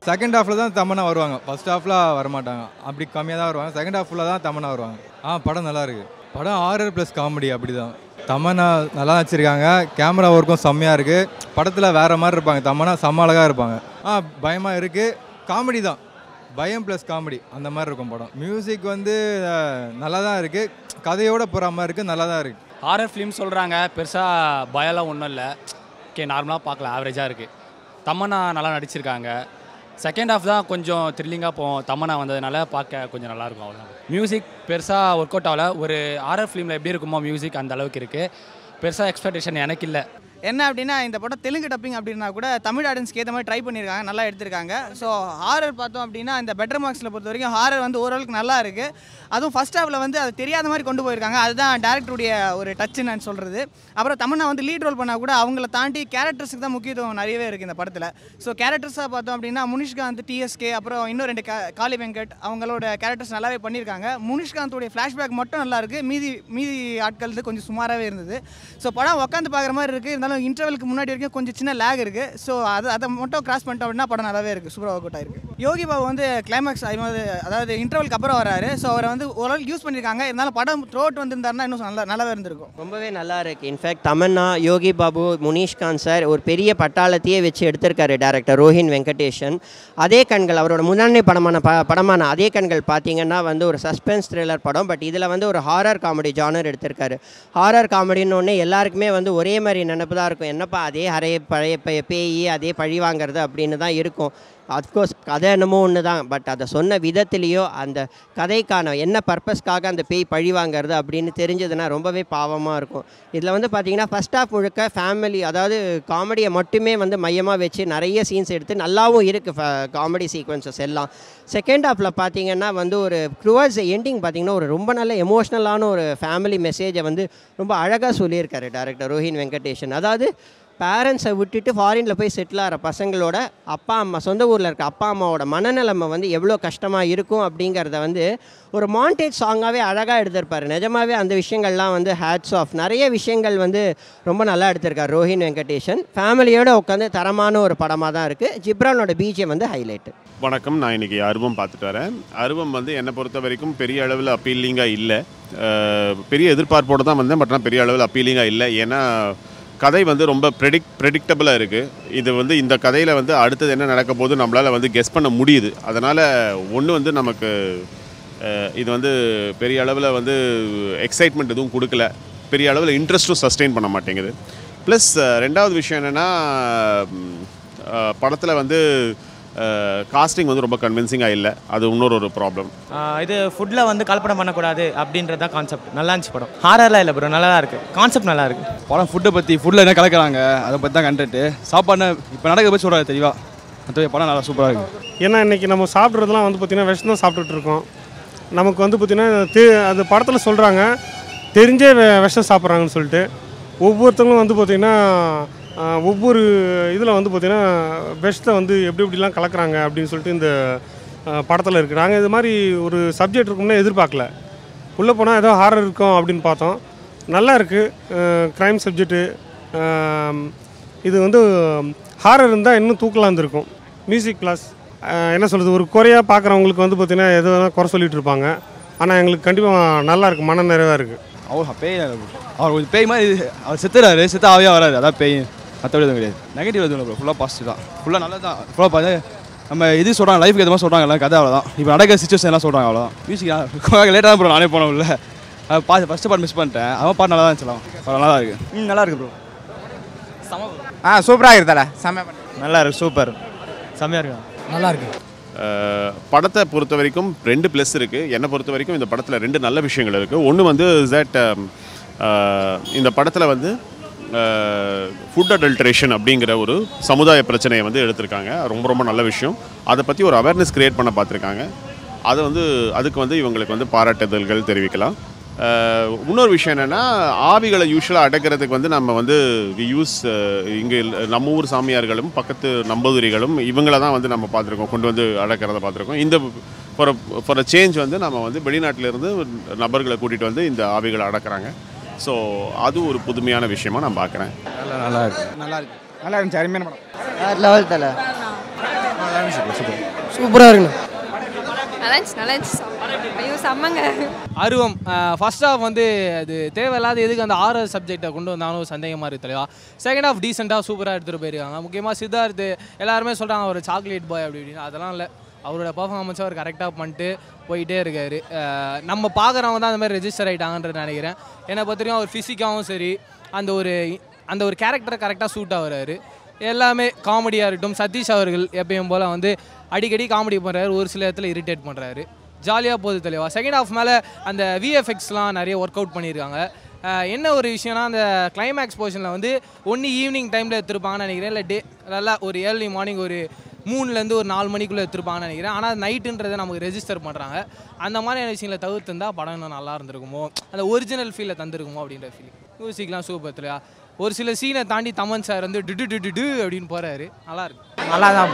second ஹாஃபில் தான் தமன்னா வருவாங்க ஃபர்ஸ்ட் ஹாஃபில் வரமாட்டாங்க அப்படி கம்மியாக தான் வருவாங்க செகண்ட் ஹாஃபில் தான் தமன்னா வருவாங்க ஆ படம் நல்லா இருக்கு படம் ஆர்ஆர் ப்ளஸ் காமெடி அப்படி தான் தமன்னா நல்லா வச்சுருக்காங்க கேமரா ஒர்க்கும் செம்மையாக இருக்குது படத்தில் வேறு மாதிரி இருப்பாங்க தமன்னா செம்ம அழகாக இருப்பாங்க ஆ பயமாக இருக்குது காமெடி தான் பயம் ப்ளஸ் காமெடி அந்த மாதிரி இருக்கும் படம் மியூசிக் வந்து அஹ், நல்லா தான் இருக்குது கதையோட போகிற மாதிரி இருக்குது நல்லா தான் இருக்குது ஹாரர் ஃபிலிம் சொல்கிறாங்க பெருசாக பயம்லாம் ஒன்றும் இல்லை ஓகே நார்மலாக பார்க்கலாம் ஆவரேஜாக இருக்குது தமன்னா நல்லா நடிச்சிருக்காங்க செகண்ட் ஹாஃப் தான் கொஞ்சம் த்ரில்லிங்காக போகும் தமன்னா வந்ததுனால பார்க்க கொஞ்சம் நல்லாயிருக்கும் அவ்வளோதான் மியூசிக் பெருசாக ஒர்க் அவுட் ஆகல ஒரு ஹாரர் ஃபிலிமில் எப்படி இருக்குமோ மியூசிக் அந்த அளவுக்கு இருக்குது பெருசாக எக்ஸ்பெக்டேஷன் எனக்கு இல்லை என்ன அப்படின்னா இந்த படம் தெலுங்கு டப்பிங் அப்படின்னா கூட தமிழ் ஆடியன்ஸ்க்கு ஏற்ற மாதிரி ட்ரை பண்ணியிருக்காங்க நல்லா எடுத்திருக்காங்க ஸோ ஹாரர் பார்த்தோம் அப்படின்னா இந்த பெட்டர் மார்க்ஸில் பொறுத்த வரைக்கும் ஹாரர் வந்து ஓரளவுக்கு நல்லா இருக்குது அதுவும் ஃபர்ஸ்ட் ஹாஃபில் வந்து அது தெரியாத மாதிரி கொண்டு போயிருக்காங்க அதுதான் டேரக்டருடைய ஒரு டச்சு நான் சொல்கிறது அப்புறம் தமன்னா வந்து லீட் ரோல் பண்ணால் கூட அவங்கள தாண்டி கேரக்டர்ஸுக்கு தான் முக்கியத்துவம் நிறையவே இருக்குது இந்த படத்தில் ஸோ கேரக்டர்ஸாக பார்த்தோம் அப்படின்னா முனிஷ்காந்த் டிஎஸ்கே அப்புறம் இன்னும் ரெண்டு கா- காளி வெங்கட் அவங்களோட கேரக்டர்ஸ் நல்லாவே பண்ணியிருக்காங்க முனிஷ்காந்தோடைய ஃப்ளாஷ்பேக் மட்டும் நல்லா இருக்குது மீதி மீதி ஆட்கள் வந்து கொஞ்சம் சுமாராகவே இருந்தது ஸோ படம் உட்காந்து பார்க்குற மாதிரி இருக்குது இருந்தாலும் இன்டர்வலுக்கு முன்னாடி வரைக்கும் கொஞ்சம் சின்ன லேக் இருக்குது ஸோ அது அதை மட்டும் கிராஸ் பண்ணிட்டோம் அப்படின்னா படம் நல்லாவே இருக்குது சூப்பராக ஒர்க் அவுட் ஆயிருக்கு யோகி பாபு வந்து கிளைமேக்ஸ் அதாவது இன்டர்வலுக்கு அப்புறம் வராரு ஸோ அவரை வந்து ஓரளவுக்கு யூஸ் பண்ணியிருக்காங்க இருந்தாலும் படம் த்ரோட் வந்திருந்தாருன்னா இன்னும் நல்லா நல்லாவே இருந்திருக்கும் ரொம்பவே நல்லா இருக்கு இன்ஃபேக்ட் தமன்னா யோகி பாபு முனீஷ்காந்த் சார் ஒரு பெரிய பட்டாளத்தையே வச்சு எடுத்திருக்காரு டேரக்டர் ரோஹின் வெங்கடேஷன் அதே கண்கள் அவரோட முன்னாடி படமான ப படமான அதே கண்கள் பார்த்தீங்கன்னா வந்து ஒரு சஸ்பென்ஸ் த்ரில்லர் படம் பட் இதில் வந்து ஒரு ஹாரர் காமெடி ஜானர் எடுத்திருக்காரு ஹாரர் காமெடின்னு ஒன்று எல்லாருக்குமே வந்து ஒரே மாதிரி நினப்பு தான் இருக்கும் என்னப்பா அதே அறைய பழைய பே- பேய் அதே பழி வாங்குறது அப்படின்னு தான் இருக்கும் அஃப்கோர்ஸ் கதை என்னமோ ஒன்று தான் பட் அதை சொன்ன விதத்துலேயோ அந்த கதைக்கான என்ன பர்பஸ்க்காக அந்த பேய் பழி வாங்குறது அப்படின்னு தெரிஞ்சதுன்னா ரொம்பவே பாவமாக இருக்கும் இதில் வந்து பார்த்தீங்கன்னா ஃபஸ்ட் ஹாஃப் முழுக்க ஃபேமிலி அதாவது காமெடியை மட்டுமே வந்து மையமாக வச்சு நிறைய சீன்ஸ் எடுத்து நல்லாவும் இருக்குது காமெடி சீக்வன்சஸ் எல்லாம் செகண்ட் ஹாஃபில் பார்த்தீங்கன்னா வந்து ஒரு க்ரூவர்ஸ் எண்டிங் பார்த்தீங்கன்னா ஒரு ரொம்ப நல்ல எமோஷ்னலான ஒரு ஃபேமிலி மெசேஜை வந்து ரொம்ப அழகாக சொல்லியிருக்காரு டேரக்டர் ரோஹின் வெங்கடேஷன் அதாவது பேரண்ட்ஸை விட்டுட்டு ஃபாரினில் போய் செட்டில் ஆகிற பசங்களோட அப்பா அம்மா சொந்த ஊரில் இருக்க அப்பா அம்மாவோட மனநிலைமை வந்து எவ்வளோ கஷ்டமாக இருக்கும் அப்படிங்கிறத வந்து ஒரு மாண்டேஜ் சாங்காகவே அழகாக எடுத்திருப்பார் நிஜமாவே அந்த விஷயங்கள்லாம் வந்து ஹேட்ஸ் ஆஃப் நிறைய விஷயங்கள் வந்து ரொம்ப நல்லா எடுத்திருக்கார் ரோஹின் வெங்கடேஷன் ஃபேமிலியோட உட்காந்து தரமான ஒரு படமாக தான் இருக்குது ஜிப்ரானோட பிஜிஎம் வந்து ஹைலைட்டு வணக்கம் நான் இன்னைக்கு அருவம் பார்த்துட்டு வரேன் அருவம் வந்து என்னை பொறுத்த வரைக்கும் பெரிய அளவில் அப்பீலிங்காக இல்லை அஹ், பெரிய எதிர்பார்ப்போடு தான் வந்தேன் பட் ஆனால் பெரிய அளவில் அப்பீலிங்காக இல்லை ஏன்னா கதை வந்து ரொம்ப ப்ரெடிக் ப்ரெடிக்டபுளாக இருக்குது இது வந்து இந்த கதையில் வந்து அடுத்தது என்ன நடக்க போகுது நம்மளால் வந்து கெஸ் பண்ண முடியுது அதனால் ஒன்று வந்து நமக்கு அஹ், இது வந்து பெரிய அளவில் வந்து எக்ஸைட்மெண்ட் எதுவும் கொடுக்கல பெரிய அளவில் இன்ட்ரெஸ்ட்டும் சஸ்டெயின் பண்ண மாட்டேங்குது ப்ளஸ் ரெண்டாவது விஷயம் என்னென்னா படத்தில் வந்து காஸ்டிங் வந்து ரொம்ப கன்வின்சிங்காக இல்லை அது இன்னொரு ஒரு ப்ராப்ளம் ஆஹ் இது ஃபுட்டில் வந்து கல்பனை பண்ணக்கூடாது அப்படின்றது தான் கான்செப்ட் நல்லா இருந்துச்சு படம் ஹாரர்லாம் இல்லை ப்ரோ நல்லா தான் இருக்குது கான்செப்ட் நல்லா இருக்குது படம் ஃபுட்டை பற்றி ஃபுட்டில் என்ன கலக்குறாங்க அதை பற்றி தான் கண்டென்ட்டு சாப்பாடு இப்போ நடக்க பற்றி சொல்கிறாரு தெளிவா மற்றபடி படம் நல்லா சூப்பராக இருக்குது ஏன்னா இன்றைக்கி நம்ம சாப்பிட்றதுலாம் வந்து பார்த்திங்கன்னா விஷம் தான் சாப்பிட்டுட்டு இருக்கோம் நமக்கு வந்து பார்த்திங்கன்னா தெ அது படத்தில் சொல்கிறாங்க தெரிஞ்சே வெ- விஷம் சாப்பிட்றாங்கன்னு சொல்லிட்டு ஒவ்வொருத்தவங்களும் வந்து பார்த்திங்கன்னா ஆஹ், ஒவ்வொரு இதில் வந்து பார்த்திங்கன்னா விஷத்தை வந்து எப்படி எப்படிலாம் கலக்குறாங்க அப்படின்னு சொல்லிட்டு இந்த படத்தில் இருக்குது நாங்கள் இது மாதிரி ஒரு சப்ஜெக்ட் இருக்கும்னு எதிர்பார்க்கல உள்ளே போனால் ஏதோ ஹாரர் இருக்கும் அப்படின்னு பார்த்தோம் நல்லா இருக்குது க்ரைம் சப்ஜெக்ட்டு இது வந்து ஹாரர் இருந்தால் இன்னும் தூக்கலாம் இருந்திருக்கும் மியூசிக் கிளாஸ் என்ன சொல்கிறது ஒரு குறையாக பார்க்குறவங்களுக்கு வந்து பார்த்திங்கன்னா எது வேணால் குறை சொல்லிட்டு இருப்பாங்க ஆனால் எங்களுக்கு கண்டிப்பாக நல்லா இருக்குது மன நிறைவாக இருக்குது அவர் பேய் அவர் கொஞ்சம் பேய் மாதிரி இது- அவர் செத்துறாரு செத்து ஆவியாக வராது அதான் பேய் மற்றபடி எதுவும் கிடையாது நெகட்டிவ் எதுவும் இல்லை ஃபுல்லாக பாசிட்டிவ் தான் ஃபுல்லாக நல்லது தான் ஃபுல்லாக பார்த்து நம்ம இது சொல்கிறாங்க லைஃப்க்கு எது மாதிரி சொல்கிறாங்க எல்லாம் கதை அவ்வளோதான் இப்போ நடக்கிற சுச்சுவேஷன் எல்லாம் சொல்கிறாங்க அவ்வளோதான் மியூசிக் லேட்டாக தான் ப்ரோ நானே போனோம் இல்லை பார்த்து ஃபஸ்ட்டு பார்ட் மிஸ் பண்ணிட்டேன் அவன் பாட்டு நல்லா தான் இருந்துச்சு படம் நல்லா தான் இருக்குது ம் நல்லா இருக்கு ப்ரோ ஆ சூப்பராக இருக்குதல செம்ம நல்லா இருக்கு சூப்பர் செம்மையாக இருக்கு நல்லா இருக்கு அஹ், படத்தை பொறுத்த வரைக்கும் ரெண்டு ப்ளஸ் இருக்குது என்னை பொறுத்த வரைக்கும் இந்த படத்தில் ரெண்டு நல்ல விஷயங்கள் இருக்குது ஒன்று வந்து தட் இந்த படத்தில் வந்து ஃபுட் அடல்ட்ரேஷன் அப்படிங்கிற ஒரு சமுதாய பிரச்சனையை வந்து எடுத்திருக்காங்க ரொம்ப ரொம்ப நல்ல விஷயம் அதை பற்றி ஒரு அவேர்னஸ் கிரியேட் பண்ண பார்த்துருக்காங்க அதை வந்து அதுக்கு வந்து இவங்களுக்கு வந்து பாராட்டுதல்கள் தெரிவிக்கலாம் அஹ், இன்னொரு விஷயம் என்னென்னா ஆவிகளை யூஸ்வலாக அடக்கிறதுக்கு வந்து நம்ம வந்து யூஸ் இங்கே நம்ம ஊர் சாமியார்களும் பக்கத்து நம்பூதிரிகளும் இவங்கள தான் வந்து நம்ம பார்த்துருக்கோம் கொண்டு வந்து அடக்கிறத பார்த்துருக்கோம் இந்த ஃபார் ஃபார் அ சேஞ்ச் வந்து நம்ம வந்து வெளிநாட்டிலேருந்து நபர்களை கூட்டிகிட்டு வந்து இந்த ஆவிகளை அடக்குறாங்க ஸோ அது ஒரு புதுமையான விஷயமா நான் பார்க்குறேன் நல்லா நல்லா இருக்கு நல்லா இருக்கு நல்லா இருந்துச்சு அருமையான படம் லெவல் தலை சூப்பர் சூப்பராக இருக்குண்ணா நல்லா இருந்துச்சு நல்லா இருந்துச்சு ஐயோ செம்மங்க அருவம் ஃபர்ஸ்ட் ஹாஃப் வந்து அது தேவையில்லாத எதுக்கு அந்த ஆர்ஆர் சப்ஜெக்டை கொண்டு வந்தாலும் சந்தேகமாக இருக்கு தலைவா செகண்ட் ஹாஃப் டீசெண்டாக சூப்பராக எடுத்துகிட்டு போயிருக்காங்க முக்கியமாக சித்தார்த் எல்லாருமே சொல்கிறாங்க அவர் சாக்லேட் பாய் அப்படி இப்படின்னு அதெல்லாம் இல்லை அவரோட பர்ஃபார்மன்ஸை அவர் கரெக்டாக பண்ணிட்டு போயிட்டே இருக்காரு அஹ் நம்ம பார்க்குறவங்க தான் அந்த மாதிரி ரெஜிஸ்டர் ஆகிட்டாங்கன்றது நினைக்கிறேன் என்னை பொறுத்தவரைக்கும் அவர் ஃபிசிக்காகவும் சரி அந்த ஒரு அந்த ஒரு கேரக்டரை கரெக்டாக சூட் ஆகுறாரு எல்லாமே காமெடியாக இருக்கட்டும் சதீஷ் அவர்கள் எப்பயும் போல் வந்து அடிக்கடி காமெடி பண்ணுறாரு ஒரு சில இடத்துல இரிட்டேட் பண்ணுறாரு ஜாலியாக போகுது தெளிவா செகண்ட் ஹாஃப் மேலே அந்த விஎஃப்எக்ஸ்லாம் நிறைய ஒர்க் அவுட் பண்ணியிருக்காங்க அஹ் என்ன ஒரு விஷயம்னா அந்த கிளைமேக்ஸ் போர்ஷனில் வந்து ஒன்று ஈவினிங் டைமில் எடுத்திருப்பாங்கன்னு நினைக்கிறேன் இல்லை டே நல்லா ஒரு ஏர்லி மார்னிங் ஒரு மூணுலேருந்து ஒரு நாலு மணிக்குள்ளே எடுத்திருப்பாங்கன்னு நினைக்கிறேன் ஆனால் நைட்டுன்றதை நமக்கு ரெஜிஸ்டர் பண்ணுறாங்க அந்த மாதிரியான விஷயங்களை தவிர்த்துருந்தா படம் இன்னும் நல்லா இருந்திருக்குமோ அந்த ஒரிஜினல் ஃபீலை தந்திருக்குமோ அப்படின்ற ஃபீலிங் மியூசிக்லாம் சூப்பர் இல்லையா ஒரு சில சீனை தாண்டி தமன் சார் வந்து டு டு டு டு அப்படின்னு போகிறாரு நல்லா இருக்கு நல்லா தான்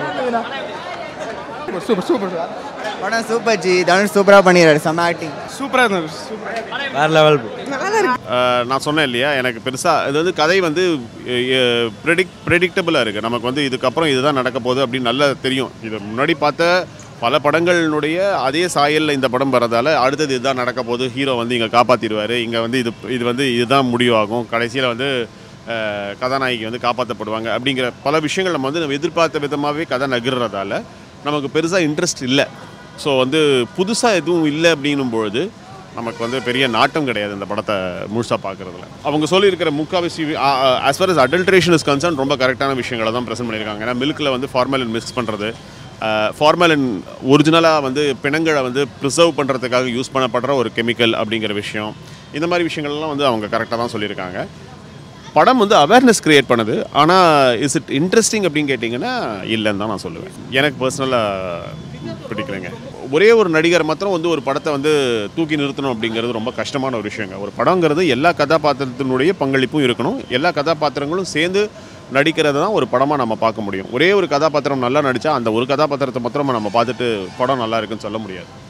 சூப்பர் சூப்பர் படம் சூப்பர் ஜி தனுஷ் சூப்பராக பண்ணிடுறாரு செம்ம ஆக்டிங் சூப்பராக இருந்தது வேற லெவல் நான் சொன்னேன் இல்லையா எனக்கு பெருசாக இது வந்து கதை வந்து ப்ரெடிக் ப்ரெடிக்டபுளாக இருக்குது நமக்கு வந்து இதுக்கப்புறம் இதுதான் நடக்க போகுது அப்படின்னு நல்லா தெரியும் இது முன்னாடி பார்த்த பல படங்களினுடைய அதே சாயலில் இந்த படம் வரதால அடுத்தது இதுதான் நடக்க போகுது ஹீரோ வந்து இங்கே காப்பாற்றிடுவார் இங்கே வந்து இது இது வந்து இதுதான் முடிவாகும் கடைசியில் வந்து அஹ், கதாநாயகி வந்து காப்பாற்றப்படுவாங்க அப்படிங்கிற பல விஷயங்கள் நம்ம வந்து நம்ம எதிர்பார்த்த விதமாகவே கதை நகர்றதால நமக்கு பெருசாக இன்ட்ரெஸ்ட் இல்லை ஸோ வந்து புதுசாக எதுவும் இல்லை அப்படின்னும் பொழுது நமக்கு வந்து பெரிய நாட்டம் கிடையாது இந்த படத்தை முழுசாக பார்க்குறதுல அவங்க சொல்லியிருக்கிற முக்காவாசி as far as adulteration is concern ரொம்ப கரெக்டான விஷயங்களை தான் ப்ரெசென்ட் பண்ணியிருக்காங்க ஏன்னா மில்கில் வந்து ஃபார்மலின் மிக்ஸ் பண்ணுறது ஃபார்மலின் ஒரிஜினலாக வந்து பிணங்களை வந்து ப்ரிசர்வ் பண்ணுறதுக்காக யூஸ் பண்ணப்படுற ஒரு கெமிக்கல் அப்படிங்கிற விஷயம் இந்த மாதிரி விஷயங்கள்லாம் வந்து அவங்க கரெக்டாக தான் சொல்லியிருக்காங்க படம் வந்து அவேர்னஸ் கிரியேட் பண்ணுது ஆனால் இஸ் இட் இன்ட்ரெஸ்டிங் அப்படின்னு கேட்டிங்கன்னா இல்லைன்னு தான் நான் சொல்லுவேன் எனக்கு பர்சனலாக பிடிக்கலைங்க ஒரே ஒரு நடிகர் மாத்திரம் வந்து ஒரு படத்தை வந்து தூக்கி நிறுத்தணும் அப்படிங்கிறது ரொம்ப கஷ்டமான ஒரு விஷயங்க ஒரு படங்கிறது எல்லா கதாபாத்திரத்தினுடைய பங்களிப்பும் இருக்கணும் எல்லா கதாபாத்திரங்களும் சேர்ந்து நடிக்கிறது தான் ஒரு படமாக நம்ம பார்க்க முடியும் ஒரே ஒரு கதாபாத்திரம் நல்லா நடித்தா அந்த ஒரு கதாபாத்திரத்தை மாத்திரம் நம்ம பார்த்துட்டு படம் நல்லா இருக்குன்னு சொல்ல முடியாது